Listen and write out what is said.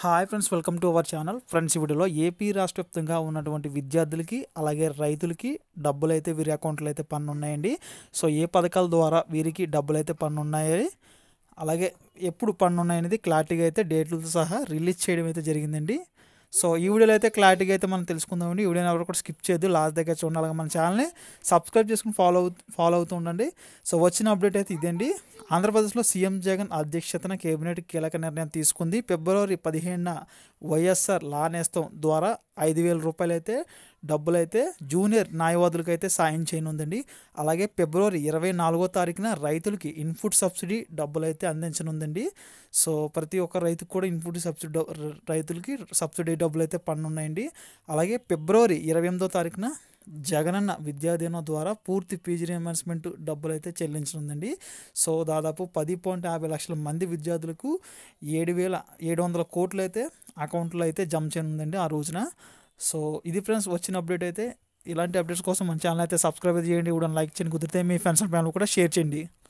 hi friends welcome to our channel friends ఈ వీడియోలో AP రాష్ట్ర వ్యాప్తంగా ఉన్నటువంటి విద్యార్థులకి అలాగే రైతులకి డబ్బులు అయితే వీరి అకౌంట్లో అయితే పన్ను ఉన్నాయండి సో ఏ పథకాల ద్వారా వీరికి డబ్బులు అయితే పన్ను ఉన్నాయి అలాగే ఎప్పుడు పన్ను ఉన్నాయనేది క్లారిటీగా అయితే డేట్లతో సహా రిలీజ్ చేయడం అయితే జరిగిందండి సో ఈ వీడియోలో అయితే క్లారిటీగా అయితే మనం తెలుసుకుందామండి ఈ వీడియోని ఎవరు కూడా స్కిప్ చేయొద్దు లాస్ట్ దగ్గర చూడండి అలాగే మన ఛానల్ని సబ్స్క్రైబ్ చేసుకుని ఫాలో అవు ఫాలో అవుతూ ఉండండి సో వచ్చిన అప్డేట్ అయితే ఇదండి ఆంధ్రప్రదేశ్లో సీఎం జగన్ అధ్యక్షతన కేబినెట్ కీలక నిర్ణయం తీసుకుంది ఫిబ్రవరి పదిహేనున వైఎస్ఆర్ లా నేస్తం ద్వారా ఐదు వేల రూపాయలు అయితే డబ్బులు అయితే జూనియర్ న్యాయవాదులకు అయితే సాయం చేయనుందండి అలాగే ఫిబ్రవరి ఇరవై నాలుగో తారీఖున రైతులకి ఇన్పుట్ సబ్సిడీ డబ్బులు అయితే అందించనుందండి సో ప్రతి ఒక్క రైతుకు కూడా ఇన్పుట్ సబ్సిడీ డబ్బు- రైతులకి సబ్సిడీ డబ్బులు అయితే పన్నున్నాయండి అలాగే ఫిబ్రవరి ఇరవై ఎనిమిదో తారీఖున జగనన్న విద్యాదీనం ద్వారా పూర్తి పీజీ రియంబర్స్మెంట్ డబ్బులు అయితే చెల్లించనుందండి సో దాదాపు పది పాయింట్ యాభై లక్షల మంది విద్యార్థులకు ఏడు వేల ఏడు వందల కోట్లు అయితే అకౌంట్లో అయితే జమ చేయనుందండి ఆ రోజున సో ఇది ఫ్రెండ్స్ వచ్చిన అప్డేట్ అయితే ఇలాంటి అప్డేట్స్ కోసం మన ఛానల్ అయితే సబ్స్క్రైబ్ చేయండి కూడా లైక్ చేయండి కుదిరితే మీ ఫ్రెండ్స్ అండ్ ఫ్యామిలీ కూడా షేర్ చేయండి